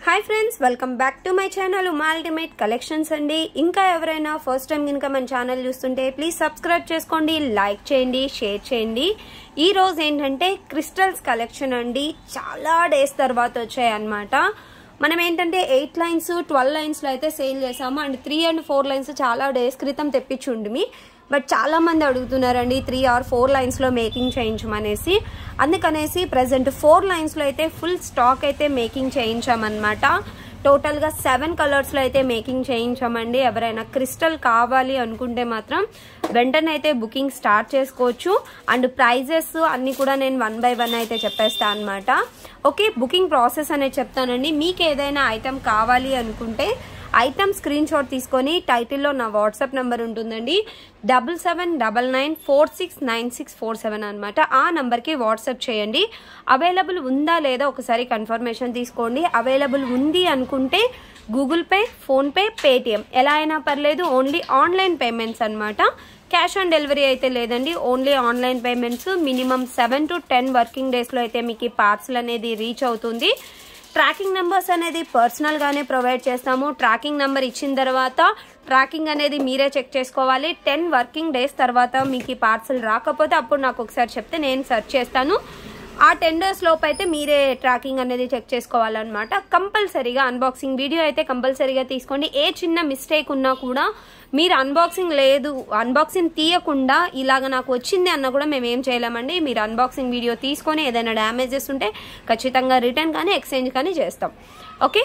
hi friends welcome back to my channel Uma ultimate collections అండి ఇంకా ఎవరైనా ఫస్ట్ టైం కనుక మన ఛానల్ చూస్తుంటే ప్లీజ్ సబ్స్క్రైబ్ చేసుకోండి లైక్ చేయండి షేర్ చేయండి ఈ రోజు ఏంటంటే క్రిస్టల్స్ కలెక్షన్ అండి చాలా డేస్ తర్వాత వచ్చాయి అన్నమాట మనం ఏంటంటే ఎయిట్ లైన్స్ ట్వెల్వ్ లైన్స్లో అయితే సేల్ చేసాము and three and four lines చాలా డేస్ క్రితం తెప్పించుండి బట్ చాలా మంది అడుగుతున్నారండి త్రీ ఆర్ ఫోర్ లైన్స్లో మేకింగ్ చేయించమనేసి అందుకనేసి ప్రజెంట్ ఫోర్ లైన్స్లో అయితే ఫుల్ స్టాక్ అయితే మేకింగ్ చేయించామన్నమాట టోటల్గా సెవెన్ కలర్స్లో అయితే మేకింగ్ చేయించామండి ఎవరైనా క్రిస్టల్ కావాలి అనుకుంటే మాత్రం వెంటనే అయితే బుకింగ్ స్టార్ట్ చేసుకోవచ్చు అండ్ ప్రైజెస్ అన్నీ కూడా నేను వన్ బై వన్ అయితే చెప్పేస్తాను అనమాట ఓకే బుకింగ్ ప్రాసెస్ అనేది చెప్తానండి మీకు ఏదైనా ఐటెం కావాలి అనుకుంటే ఐటమ్ స్క్రీన్ షాట్ తీసుకొని టైటిల్లో నా వాట్సాప్ నెంబర్ ఉంటుందండి double seven double nine four six nine six four seven అనమాట ఆ నెంబర్కి వాట్సాప్ చేయండి అవైలబుల్ ఉందా లేదా ఒకసారి కన్ఫర్మేషన్ తీసుకోండి అవైలబుల్ ఉంది అనుకుంటే గూగుల్ పే ఫోన్పే పేటిఎం ఎలా అయినా పర్లేదు ఓన్లీ ఆన్లైన్ పేమెంట్స్ అనమాట క్యాష్ ఆన్ డెలివరీ అయితే లేదండి only online payments minimum seven to ten working డేస్లో అయితే మీకు ఈ పార్సల్ అనేది రీచ్ అవుతుంది ట్రాకింగ్ నెంబర్స్ అనేది పర్సనల్గానే ప్రొవైడ్ చేస్తాము ట్రాకింగ్ నెంబర్ ఇచ్చిన తర్వాత ట్రాకింగ్ అనేది మీరే చెక్ చేసుకోవాలి టెన్ వర్కింగ్ డేస్ తర్వాత మీకు ఈ పార్సల్ రాకపోతే అప్పుడు నాకు ఒకసారి చెప్తే నేను సెర్చ్ చేస్తాను ఆ టెన్ డేస్ లోపు అయితే మీరే ట్రాకింగ్ అనేది చెక్ చేసుకోవాలన్నమాట కంపల్సరీగా అన్బాక్సింగ్ వీడియో అయితే కంపల్సరీగా తీసుకోండి ఏ చిన్న మిస్టేక్ ఉన్నా కూడా మీరు అన్బాక్సింగ్ లేదు అన్బాక్సింగ్ తీయకుండా ఇలాగ నాకు వచ్చింది అన్న కూడా మేము ఏం చేయలేమండి మీరు అన్బాక్సింగ్ వీడియో తీసుకొని ఏదైనా డ్యామేజెస్ ఉంటే ఖచ్చితంగా రిటర్న్ కానీ ఎక్స్చేంజ్ కానీ చేస్తాం ఓకే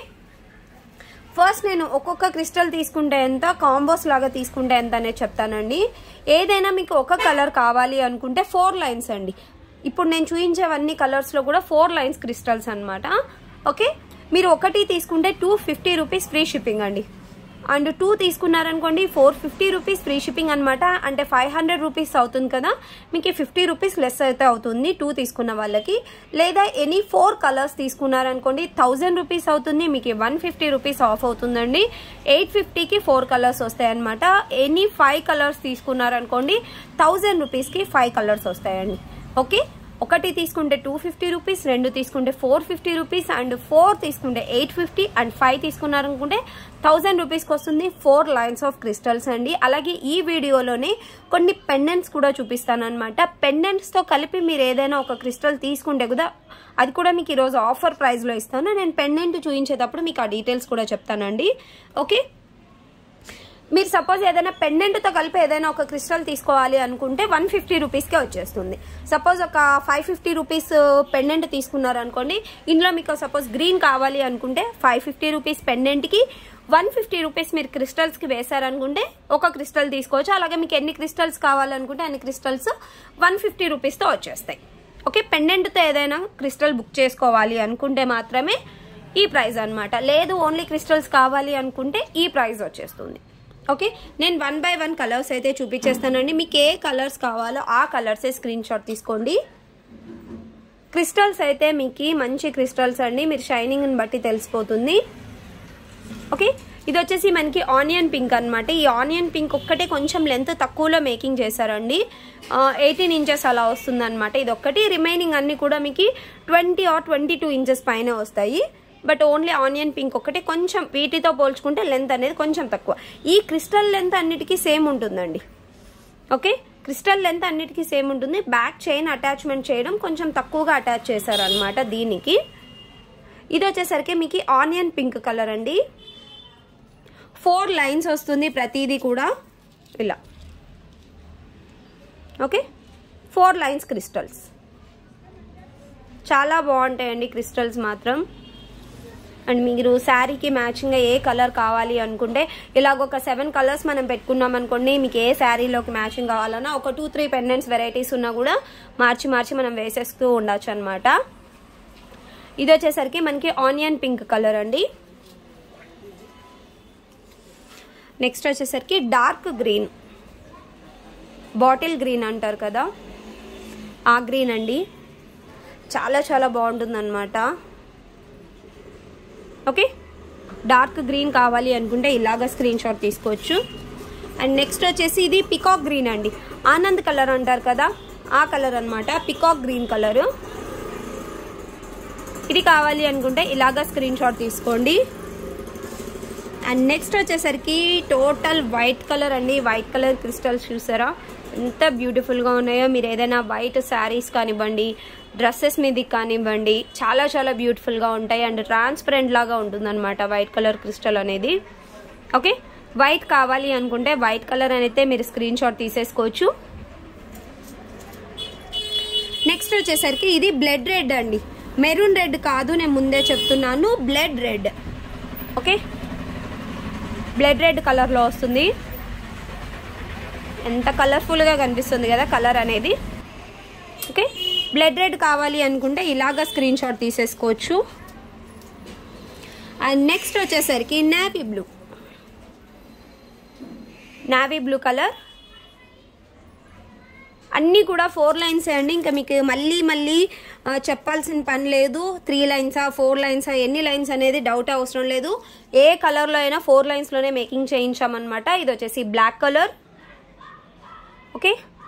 ఫస్ట్ నేను ఒక్కొక్క క్రిస్టల్ తీసుకుంటే ఎంత కాంబోస్ లాగా తీసుకుంటే ఎంత అనేది చెప్తానండి ఏదైనా మీకు ఒక కలర్ కావాలి అనుకుంటే ఫోర్ లైన్స్ అండి ఇప్పుడు నేను చూపించేవన్నీ కలర్స్లో కూడా ఫోర్ లైన్స్ క్రిస్టల్స్ అనమాట ఓకే మీరు ఒకటి తీసుకుంటే two fifty rupees free shipping అండి అండ్ టూ తీసుకున్నారనుకోండి four fifty rupees free shipping అనమాట అంటే ఫైవ్ హండ్రెడ్ రూపీస్ అవుతుంది కదా మీకు ఫిఫ్టీ రూపీస్ లెస్ అయితే అవుతుంది టూ తీసుకున్న వాళ్ళకి లేదా ఎనీ ఫోర్ కలర్స్ తీసుకున్నారనుకోండి థౌజండ్ రూపీస్ అవుతుంది మీకు వన్ ఫిఫ్టీ రూపీస్ ఆఫ్ అవుతుందండి ఎయిట్ ఫిఫ్టీకి ఫోర్ కలర్స్ వస్తాయన్నమాట ఎనీ ఫైవ్ కలర్స్ తీసుకున్నారనుకోండి థౌజండ్ రూపీస్కి ఫైవ్ కలర్స్ వస్తాయండి ఓకే ఒకటి తీసుకుంటే టూ ఫిఫ్టీ రూపీస్ రెండు తీసుకుంటే four fifty rupees and four తీసుకుంటే ఎయిట్ ఫిఫ్టీ అండ్ ఫైవ్ తీసుకున్నారనుకుంటే థౌజండ్ రూపీస్కి వస్తుంది ఫోర్ లైన్స్ ఆఫ్ క్రిస్టల్స్ అండి అలాగే ఈ వీడియోలోనే కొన్ని పెండెంట్స్ కూడా చూపిస్తాను అనమాట పెండెంట్స్తో కలిపి మీరు ఏదైనా ఒక క్రిస్టల్ తీసుకుంటే కూడా అది కూడా మీకు ఈరోజు ఆఫర్ ప్రైస్లో ఇస్తాను నేను పెండెంట్ చూపించేటప్పుడు మీకు ఆ డీటెయిల్స్ కూడా చెప్తానండి ఓకే మీరు సపోజ్ ఏదైనా పెండెంట్తో కలిపి ఏదైనా ఒక క్రిస్టల్ తీసుకోవాలి అనుకుంటే వన్ ఫిఫ్టీ రూపీస్కే వచ్చేస్తుంది సపోజ్ ఒక ఫైవ్ ఫిఫ్టీ రూపీస్ పెండెంట్ తీసుకున్నారనుకోండి ఇందులో మీకు సపోజ్ గ్రీన్ కావాలి అనుకుంటే ఫైవ్ ఫిఫ్టీ రూపీస్ పెండెంట్కి వన్ ఫిఫ్టీ రూపీస్ మీరు క్రిస్టల్స్కి వేశారనుకుంటే ఒక క్రిస్టల్ తీసుకోవచ్చు అలాగే మీకు ఎన్ని క్రిస్టల్స్ కావాలనుకుంటే అన్ని క్రిస్టల్స్ వన్ ఫిఫ్టీ రూపీస్తో వచ్చేస్తాయి ఓకే పెండెంట్తో ఏదైనా క్రిస్టల్ బుక్ చేసుకోవాలి అనుకుంటే మాత్రమే ఈ ప్రైస్ అనమాట లేదు ఓన్లీ క్రిస్టల్స్ కావాలి అనుకుంటే ఈ ప్రైస్ వచ్చేస్తుంది ఓకే నేను వన్ బై వన్ కలర్స్ అయితే చూపించేస్తానండి మీకు ఏ కలర్స్ కావాలో ఆ కలర్సే స్క్రీన్ షాట్ తీసుకోండి క్రిస్టల్స్ అయితే మీకు మంచి క్రిస్టల్స్ అండి మీరు షైనింగ్ని బట్టి తెలిసిపోతుంది ఓకే ఇది వచ్చేసి మనకి ఆనియన్ పింక్ అనమాట ఈ ఆనియన్ పింక్ ఒక్కటే కొంచెం లెంత్ తక్కువలో మేకింగ్ చేశారండి ఎయిటీన్ ఇంచెస్ అలా వస్తుందన్నమాట ఇది ఒక్కటి రిమైనింగ్ అన్ని కూడా మీకు twenty or twenty two inches పైన వస్తాయి బట్ ఓన్లీ ఆనియన్ పింక్ ఒకటి కొంచెం వీటితో పోల్చుకుంటే లెంత్ అనేది కొంచెం తక్కువ ఈ క్రిస్టల్ లెంత్ అన్నిటికీ సేమ్ ఉంటుందండి ఓకే క్రిస్టల్ లెంత్ అన్నిటికీ సేమ్ ఉంటుంది బ్యాక్ చైన్ అటాచ్మెంట్ చేయడం కొంచెం తక్కువగా అటాచ్ చేశారనమాట దీనికి ఇది వచ్చేసరికి మీకు ఆనియన్ పింక్ కలర్ అండి ఫోర్ లైన్స్ వస్తుంది ప్రతిదీ కూడా ఇలా ఓకే ఫోర్ లైన్స్ క్రిస్టల్స్ చాలా బాగుంటాయండి క్రిస్టల్స్ మాత్రం అండ్ మీరు శారీకి మ్యాచింగ్గా ఏ కలర్ కావాలి అనుకుంటే ఇలాగ ఒక సెవెన్ కలర్స్ మనం పెట్టుకున్నాం అనుకోండి మీకు ఏ శారీలోకి మ్యాచింగ్ కావాలన్నా ఒక టూ త్రీ పెండెంట్స్ వెరైటీస్ ఉన్నా కూడా మార్చి మార్చి మనం వేసేస్తూ ఉండొచ్చు అనమాట ఇది వచ్చేసరికి మనకి ఆనియన్ పింక్ కలర్ అండి నెక్స్ట్ వచ్చేసరికి డార్క్ గ్రీన్ బాటిల్ గ్రీన్ అంటారు కదా ఆ గ్రీన్ అండి చాలా చాలా బాగుంటుంది అనమాట ఓకే డార్క్ గ్రీన్ కావాలి అనుకుంటే ఇలాగ స్క్రీన్ షాట్ తీసుకోవచ్చు అండ్ నెక్స్ట్ వచ్చేసి ఇది పికాక్ గ్రీన్ అండి ఆనంద్ కలర్ అంటారు కదా ఆ కలర్ అనమాట పికాక్ గ్రీన్ కలరు ఇది కావాలి అనుకుంటే ఇలాగా స్క్రీన్ షాట్ తీసుకోండి అండ్ నెక్స్ట్ వచ్చేసరికి టోటల్ వైట్ కలర్ అండి వైట్ కలర్ క్రిస్టల్స్ చూసారా ఎంత బ్యూటిఫుల్గా ఉన్నాయో మీరు ఏదైనా వైట్ శారీస్ కానివ్వండి డ్రెస్సెస్ మీదకి కానివ్వండి చాలా చాలా బ్యూటిఫుల్గా ఉంటాయి అండ్ ట్రాన్స్పరెంట్ లాగా ఉంటుందన్నమాట వైట్ కలర్ క్రిస్టల్ అనేది ఓకే వైట్ కావాలి అనుకుంటే వైట్ కలర్ అయితే మీరు స్క్రీన్ షాట్ తీసేసుకోవచ్చు నెక్స్ట్ వచ్చేసరికి ఇది బ్లడ్ రెడ్ అండి మెరూన్ రెడ్ కాదు నేను ముందే చెప్తున్నాను blood red okay blood red కలర్లో వస్తుంది ఎంత కలర్ఫుల్గా కనిపిస్తుంది కదా కలర్ అనేది ఓకే బ్లడ్ రెడ్ కావాలి అనుకుంటే ఇలాగ స్క్రీన్ షాట్ తీసేసుకోవచ్చు అండ్ నెక్స్ట్ వచ్చేసరికి navy blue navy blue colour అన్నీ కూడా ఫోర్ లైన్స్ అండి ఇంకా మీకు మళ్ళీ మళ్ళీ ఆ, చెప్పాల్సిన పని లేదు త్రీ లైన్సా ఫోర్ లైన్సా ఎన్ని లైన్స్ అనేది డౌట్ అవసరం లేదు ఏ కలర్లో అయినా ఫోర్ లైన్స్లోనే మేకింగ్ చేయించామన్నమాట ఇది వచ్చేసి బ్లాక్ కలర్ ఓకే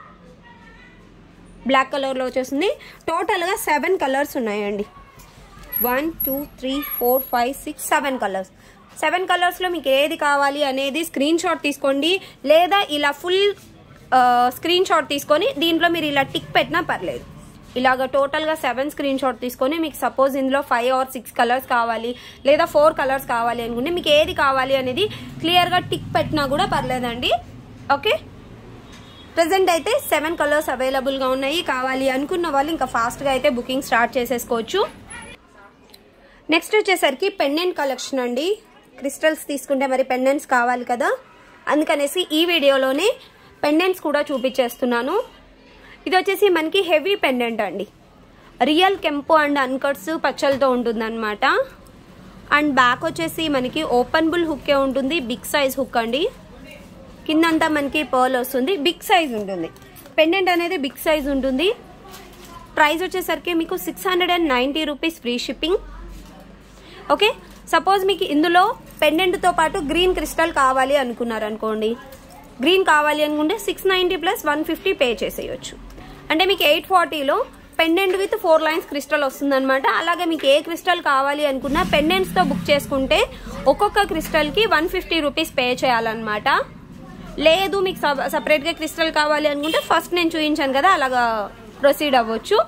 బ్లాక్ కలర్లో వచ్చేసింది టోటల్గా సెవెన్ కలర్స్ ఉన్నాయండి one two three four five six seven colours seven కలర్స్లో మీకు ఏది కావాలి అనేది స్క్రీన్ షాట్ తీసుకోండి లేదా ఇలా ఫుల్ స్క్రీన్ షాట్ తీసుకొని దీంట్లో మీరు ఇలా టిక్ పెట్టినా పర్లేదు ఇలాగ టోటల్గా సెవెన్ స్క్రీన్ షాట్ తీసుకొని మీకు సపోజ్ ఇందులో ఫైవ్ ఆర్ సిక్స్ కలర్స్ కావాలి లేదా ఫోర్ కలర్స్ కావాలి అనుకుంటే మీకు ఏది కావాలి అనేది క్లియర్గా టిక్ పెట్టినా కూడా పర్లేదండి ఓకే ప్రజెంట్ అయితే సెవెన్ కలర్స్ అవైలబుల్గా ఉన్నాయి కావాలి అనుకున్న వాళ్ళు ఇంకా ఫాస్ట్గా అయితే బుకింగ్ స్టార్ట్ చేసేసుకోవచ్చు నెక్స్ట్ వచ్చేసరికి పెండెంట్ కలెక్షన్ అండి క్రిస్టల్స్ తీసుకుంటే మరి పెండెంట్స్ కావాలి కదా అందుకనేసి ఈ వీడియోలోనే పెండెంట్స్ కూడా చూపించేస్తున్నాను ఇది వచ్చేసి మనకి హెవీ పెండెంట్ అండి రియల్ కెంపు అండ్ అన్కట్స్ పచ్చలతో ఉంటుందన్నమాట అండ్ బ్యాక్ వచ్చేసి మనకి ఓపెనబుల్ హుక్కే ఉంటుంది బిగ్ సైజ్ హుక్ అండి కిందంతా మనకి పర్ల్ వస్తుంది బిగ్ సైజ్ ఉంటుంది పెండెంట్ అనేది బిగ్ సైజ్ ఉంటుంది ప్రైస్ వచ్చేసరికి మీకు six hundred and ninety rupees free shipping okay suppose మీకు ఇందులో పెండెంట్తో పాటు గ్రీన్ క్రిస్టల్ కావాలి అనుకున్నారు అనుకోండి గ్రీన్ కావాలి అనుకుంటే six ninety plus one fifty pay చేసేయచ్చు అంటే మీకు ఎయిట్ ఫార్టీలో pendant with four lines crystal వస్తుందన్నమాట అలాగే మీకు ఏ క్రిస్టల్ కావాలి అనుకున్నా పెండెంట్స్తో బుక్ చేసుకుంటే ఒక్కొక్క క్రిస్టల్కి వన్ ఫిఫ్టీ రూపీస్ పే చేయాలన్నమాట లేదు మీకు సపరేట్గా క్రిస్టల్ కావాలి అనుకుంటే ఫస్ట్ నేను చూపించాను కదా అలాగా ప్రొసీడ్ అవ్వచ్చు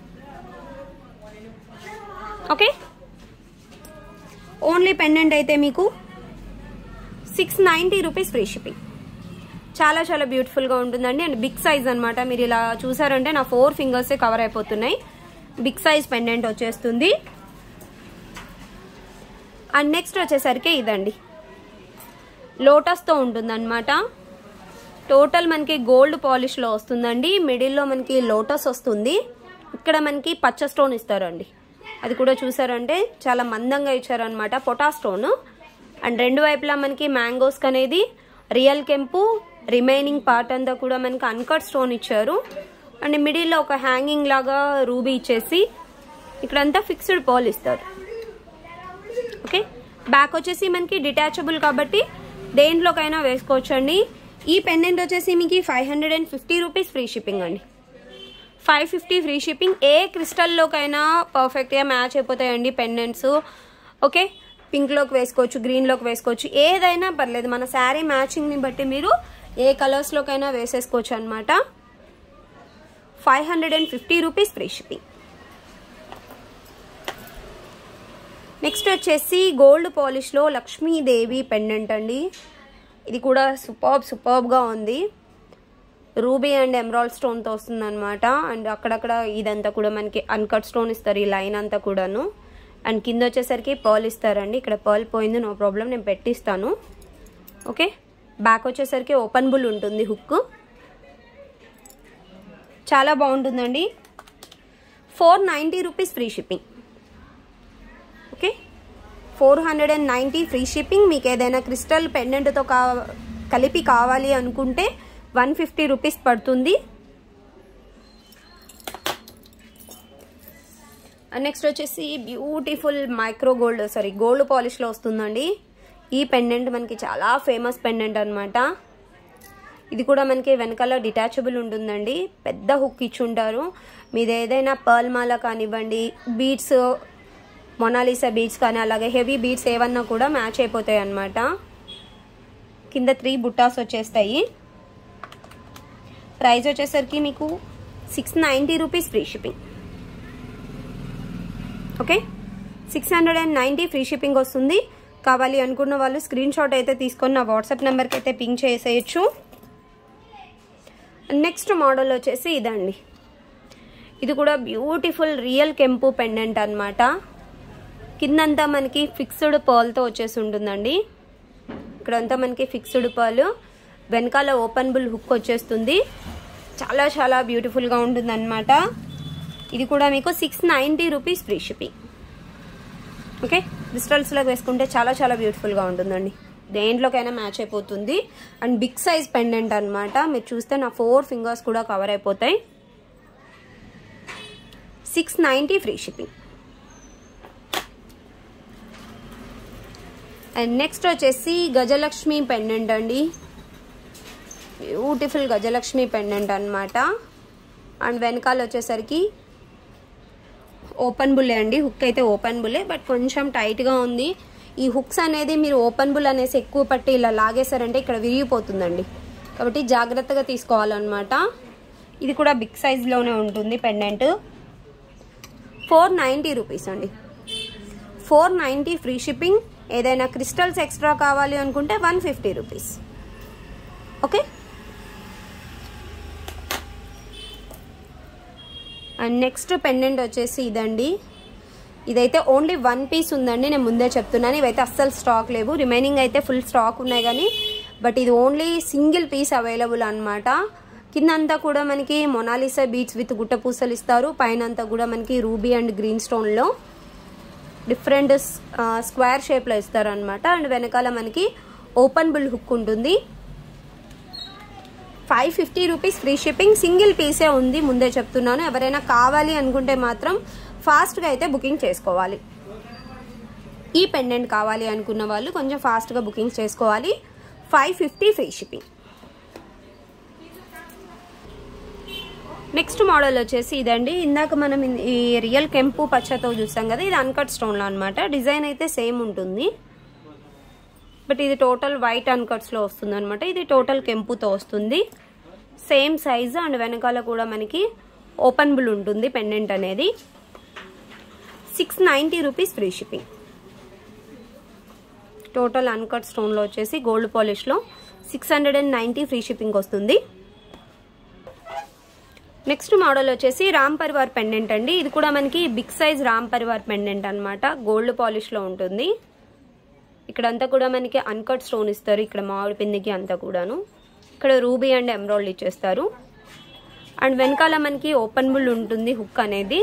ఓకే ఓన్లీ పెండెంట్ అయితే మీకు six ninety rupees free shipping చాలా చాలా బ్యూటిఫుల్గా ఉంటుందండి అండ్ బిగ్ సైజ్ అనమాట మీరు ఇలా చూసారంటే నా ఫోర్ ఫింగర్సే కవర్ అయిపోతున్నాయి బిగ్ సైజ్ పెండెంట్ వచ్చేస్తుంది అండ్ నెక్స్ట్ వచ్చేసరికి ఇదండి లోటస్తో ఉంటుందన్నమాట టోటల్ మనకి గోల్డ్ పాలిష్లో వస్తుందండి మిడిల్లో మనకి లోటస్ వస్తుంది ఇక్కడ మనకి పచ్చ స్టోన్ ఇస్తారండి అది కూడా చూసారంటే చాలా మందంగా ఇచ్చారనమాట పొటా స్టోన్ అండ్ రెండు వైపులా మనకి మ్యాంగోస్ అనేది రియల్ కెంపు రిమైనింగ్ పార్ట్ అంతా కూడా మనకి అన్కట్ స్టోన్ ఇచ్చారు అండ్ మిడిల్లో ఒక హ్యాంగింగ్ లాగా రూబీ ఇచ్చేసి ఇక్కడంతా ఫిక్స్డ్ పాల్ ఇస్తారు ఓకే బ్యాక్ వచ్చేసి మనకి డిటాచబుల్ కాబట్టి దేంట్లోకైనా వేసుకోవచ్చండి ఈ పెండెంట్ వచ్చేసి మీకు five hundred and fifty rupees free shipping అండి ఫైవ్ ఫిఫ్టీ ఫ్రీ షిప్పింగ్ ఏ క్రిస్టల్లోకైనా పర్ఫెక్ట్గా మ్యాచ్ అయిపోతాయండి పెండెంట్స్ ఓకే పింక్లోకి వేసుకోవచ్చు గ్రీన్లోకి వేసుకోవచ్చు ఏదైనా పర్లేదు మన శారీ మ్యాచింగ్ని బట్టి మీరు ఏ కలర్స్లోకైనా వేసేసుకోవచ్చు అనమాట five hundred and fifty rupees free shipping next వచ్చేసి గోల్డ్ పాలిష్లో లక్ష్మీదేవి పెండెంట్ అండి ఇది కూడా సూపర్బ్ సూపర్బ్గా ఉంది రూబీ అండ్ ఎమరాల్డ్ స్టోన్తో వస్తుంది అనమాట అండ్ అక్కడక్కడ ఇదంతా కూడా మనకి అన్కట్ స్టోన్ ఇస్తారు ఈ లైన్ అంతా కూడాను అండ్ కింద వచ్చేసరికి పర్ల్ ఇస్తారండి ఇక్కడ పర్ల్ పోయింది నో ప్రాబ్లం నేను పెట్టిస్తాను ఓకే బ్యాక్ వచ్చేసరికి ఓపెన్ బుల్ ఉంటుంది హుక్ చాలా బాగుంటుందండి four ninety rupees free shipping okay four hundred and ninety free shipping మీకు ఏదైనా క్రిస్టల్ పెండెంట్తో కా కలిపి కావాలి అనుకుంటే వన్ ఫిఫ్టీ రూపీస్ పడుతుంది నెక్స్ట్ వచ్చేసి beautiful micro gold sorry gold పాలిష్లో వస్తుందండి ఈ పెండెంట్ మనకి చాలా ఫేమస్ పెండెంట్ అనమాట ఇది కూడా మనకి వెనకాల డిటాచబుల్ ఉంటుందండి పెద్ద హుక్ ఇచ్చుంటారు మీది ఏదైనా పర్ల్ మాల కానివ్వండి బీడ్స్ మొనాలిసా బీడ్స్ కానీ అలాగే హెవీ బీడ్స్ ఏమన్నా కూడా మ్యాచ్ అయిపోతాయి అన్నమాట కింద త్రీ బుట్టాస్ వచ్చేస్తాయి ప్రైస్ వచ్చేసరికి మీకు six ninety rupees free shipping okay six hundred and ninety free shipping వస్తుంది కావాలి అనుకున్న వాళ్ళు స్క్రీన్ షాట్ అయితే తీసుకొని నా వాట్సాప్ నెంబర్కి అయితే పింక్ చేసేయచ్చు నెక్స్ట్ మోడల్ వచ్చేసి ఇదండి ఇది కూడా బ్యూటిఫుల్ రియల్ కెంపు పెండెంట్ అనమాట కిందంతా మనకి ఫిక్స్డ్ పర్ల్తో వచ్చేసి ఉంటుందండి ఇక్కడంతా మనకి ఫిక్స్డ్ పర్ల్ వెనకాల ఓపెనబుల్ హుక్ వచ్చేస్తుంది చాలా చాలా బ్యూటిఫుల్గా ఉంటుంది అనమాట ఇది కూడా మీకు six ninety rupees free shipping ఓకే క్రిస్టల్స్లోకి వేసుకుంటే చాలా చాలా బ్యూటిఫుల్గా ఉంటుందండి దేంట్లోకైనా మ్యాచ్ అయిపోతుంది అండ్ బిగ్ సైజ్ పెండెంట్ అనమాట మీరు చూస్తే నా ఫోర్ ఫింగర్స్ కూడా కవర్ అయిపోతాయి six ninety free shipping and next వచ్చేసి గజలక్ష్మి పెండెంట్ అండి బ్యూటిఫుల్ గజలక్ష్మి పెండెంట్ అనమాట అండ్ వెనకాల వచ్చేసరికి ఓపెన్ బుల్లే అండి హుక్ అయితే ఓపెన్ బుల్లే బట్ కొంచెం టైట్గా ఉంది ఈ హుక్స్ అనేది మీరు ఓపెన్ బుల్ అనేసి ఎక్కువ పట్టి ఇలా లాగేశారంటే ఇక్కడ విరిగిపోతుందండి కాబట్టి జాగ్రత్తగా తీసుకోవాలన్నమాట ఇది కూడా బిగ్ సైజ్లోనే ఉంటుంది పెండెంట్ ఫోర్ నైంటీ రూపీస్ అండి ఫోర్ నైంటీ ఫ్రీ షిప్పింగ్ ఏదైనా క్రిస్టల్స్ ఎక్స్ట్రా కావాలి అనుకుంటే one fifty rupees okay and next pendant వచ్చేసి ఇదండి ఇదైతే ఓన్లీ వన్ పీస్ ఉందండి నేను ముందే చెప్తున్నాను ఇవైతే అస్సలు స్టాక్ లేవు రిమైనింగ్ అయితే ఫుల్ స్టాక్ ఉన్నాయి కానీ బట్ ఇది ఓన్లీ సింగిల్ పీస్ అవైలబుల్ అనమాట కిందంతా కూడా మనకి మొనాలిసా బీట్స్ విత్ గుట్ట పూసలు ఇస్తారు పైన అంతా కూడా మనకి రూబీ అండ్ గ్రీన్ స్టోన్లో డిఫరెంట్ స్క్వేర్ షేప్లో ఇస్తారు అనమాట అండ్ వెనకాల మనకి ఓపెన్ బుల్ హుక్ ఉంటుంది five fifty rupees free shipping single పీసే ఉంది ముందే చెప్తున్నాను ఎవరైనా కావాలి అనుకుంటే మాత్రం ఫాస్ట్గా అయితే బుకింగ్ చేసుకోవాలి ఈ పెండెంట్ కావాలి అనుకున్న వాళ్ళు కొంచెం ఫాస్ట్గా బుకింగ్ చేసుకోవాలి five fifty free shipping next model వచ్చేసి ఇదండి ఇందాక మనం ఈ రియల్ కెంపు పచ్చతో చూసాం కదా ఇది అన్కట్ స్టోన్లో అనమాట డిజైన్ అయితే సేమ్ ఉంటుంది బట్ ఇది టోటల్ వైట్ అన్కట్స్లో వస్తుంది అనమాట ఇది టోటల్ కెంపుతో వస్తుంది సేమ్ సైజ్ అండ్ వెనకాల కూడా మనకి ఓపెనబుల్ ఉంటుంది పెండెంట్ అనేది six ninety rupees free shipping total uncut స్టోన్లో వచ్చేసి గోల్డ్ పాలిష్లో six hundred and ninety free shipping వస్తుంది నెక్స్ట్ మోడల్ వచ్చేసి రామ్ పరివార్ పెండెంట్ అండి ఇది కూడా మనకి big size Ram Parivar pendant అనమాట గోల్డ్ పాలిష్లో ఉంటుంది ఇక్కడంతా కూడా మనకి అన్కట్ స్టోన్ ఇస్తారు ఇక్కడ మామిడి పిందికి అంతా కూడాను ఇక్కడ రూబీ అండ్ ఎమరాల్డ్ ఇచ్చేస్తారు అండ్ వెనకాల మనకి ఓపెన్ బుల్ ఉంటుంది హుక్ అనేది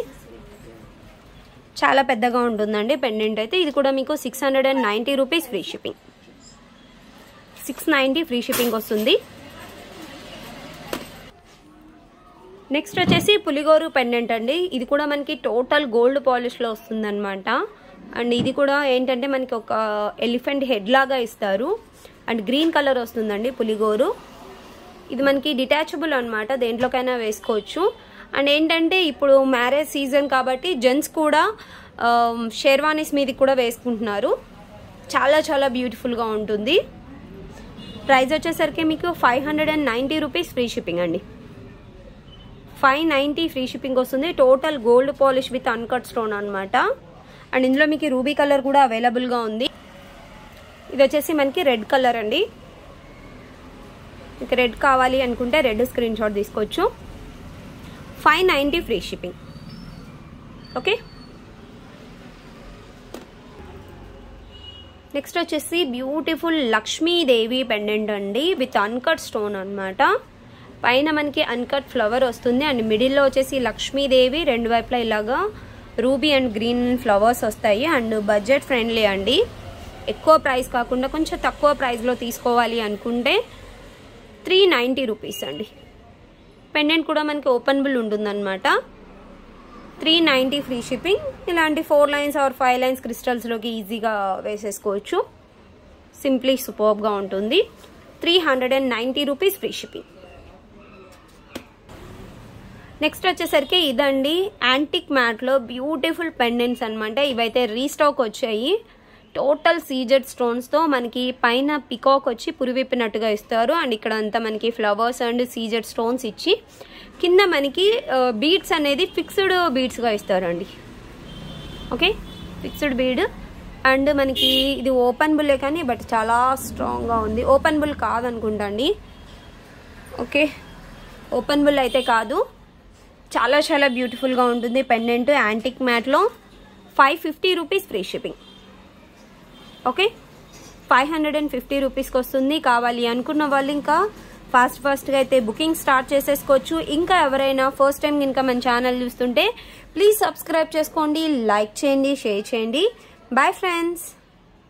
చాలా పెద్దగా ఉంటుందండి పెండెంట్ అయితే ఇది కూడా మీకు six hundred and ninety rupees free shipping six ninety free shipping వస్తుంది నెక్స్ట్ వచ్చేసి పులిగోరు పెండెంట్ అండి ఇది కూడా మనకి టోటల్ గోల్డ్ పాలిష్లో వస్తుందన్నమాట అండ్ ఇది కూడా ఏంటంటే మనకి ఒక ఎలిఫెంట్ హెడ్ లాగా ఇస్తారు అండ్ గ్రీన్ కలర్ వస్తుందండి పులిగోరు ఇది మనకి డిటాచబుల్ అనమాట దేంట్లోకైనా వేసుకోవచ్చు అండ్ ఏంటంటే ఇప్పుడు మ్యారేజ్ సీజన్ కాబట్టి జెంట్స్ కూడా షేర్వానీస్ మీది కూడా వేసుకుంటున్నారు చాలా చాలా బ్యూటిఫుల్గా ఉంటుంది ప్రైస్ వచ్చేసరికి మీకు five hundred and ninety rupees free shipping అండి ఫైవ్ నైంటీ ఫ్రీ షిప్పింగ్ వస్తుంది total gold polish with uncut stone అనమాట అండ్ ఇందులో మీకు రూబీ కలర్ కూడా అవైలబుల్గా ఉంది ఇది వచ్చేసి మనకి రెడ్ కలర్ అండి మీకు రెడ్ కావాలి అనుకుంటే రెడ్ స్క్రీన్ షాట్ తీసుకోవచ్చు five ninety free shipping okay next వచ్చేసి బ్యూటిఫుల్ లక్ష్మీదేవి పెండెంట్ అండి విత్ అన్కట్ స్టోన్ అనమాట పైన మనకి అన్కట్ ఫ్లవర్ వస్తుంది అండ్ మిడిల్లో వచ్చేసి లక్ష్మీదేవి రెండు వైపులా ఇలాగా రూబీ అండ్ గ్రీన్ ఫ్లవర్స్ వస్తాయి అండ్ బడ్జెట్ ఫ్రెండ్లీ అండి ఎక్కువ ప్రైస్ కాకుండా కొంచెం తక్కువ ప్రైస్లో తీసుకోవాలి అనుకుంటే త్రీ నైంటీ రూపీస్ అండి పెండెంట్ కూడా మనకి ఓపెనబుల్ ఉంటుందన్నమాట త్రీ నైంటీ ఫ్రీ షిప్పింగ్ ఇలాంటి four lines or five lines క్రిస్టల్స్లోకి ఈజీగా వేసేసుకోవచ్చు సింప్లీ సూపర్బ్గా ఉంటుంది three hundred and ninety rupees free shipping next వచ్చేసరికి ఇదండి యాంటిక్ మ్యాట్లో బ్యూటిఫుల్ పెండెంట్స్ అనమాట ఇవైతే రీస్టాక్ వచ్చాయి టోటల్ సీజెడ్ స్టోన్స్తో మనకి పైన పికాక్ వచ్చి పురివిప్పినట్టుగా ఇస్తారు అండ్ ఇక్కడ అంతా మనకి ఫ్లవర్స్ అండ్ సీజెడ్ స్టోన్స్ ఇచ్చి కింద మనకి బీడ్స్ అనేది ఫిక్స్డ్ బీడ్స్గా ఇస్తారండి ఓకే ఫిక్స్డ్ బీడ్ అండ్ మనకి ఇది ఓపెన్ బుల్లే కానీ బట్ చాలా స్ట్రాంగ్గా ఉంది ఓపెన్ బుల్ కాదనుకుంటా అండి ఓకే ఓపెన్ బుల్ అయితే కాదు చాలా చాలా బ్యూటిఫుల్గా ఉంటుంది పెండెంట్ యాంటిక్ మ్యాట్లో five fifty rupees free shipping okay five hundred and fifty రూపీస్కి వస్తుంది కావాలి అనుకున్న వాళ్ళు ఇంకా ఫాస్ట్ ఫాస్ట్గా అయితే బుకింగ్ స్టార్ట్ చేసేసుకోవచ్చు ఇంకా ఎవరైనా ఫస్ట్ టైం ఇంకా మన ఛానల్ చూస్తుంటే ప్లీజ్ సబ్స్క్రైబ్ చేసుకోండి లైక్ చేయండి షేర్ చేయండి బాయ్ ఫ్రెండ్స్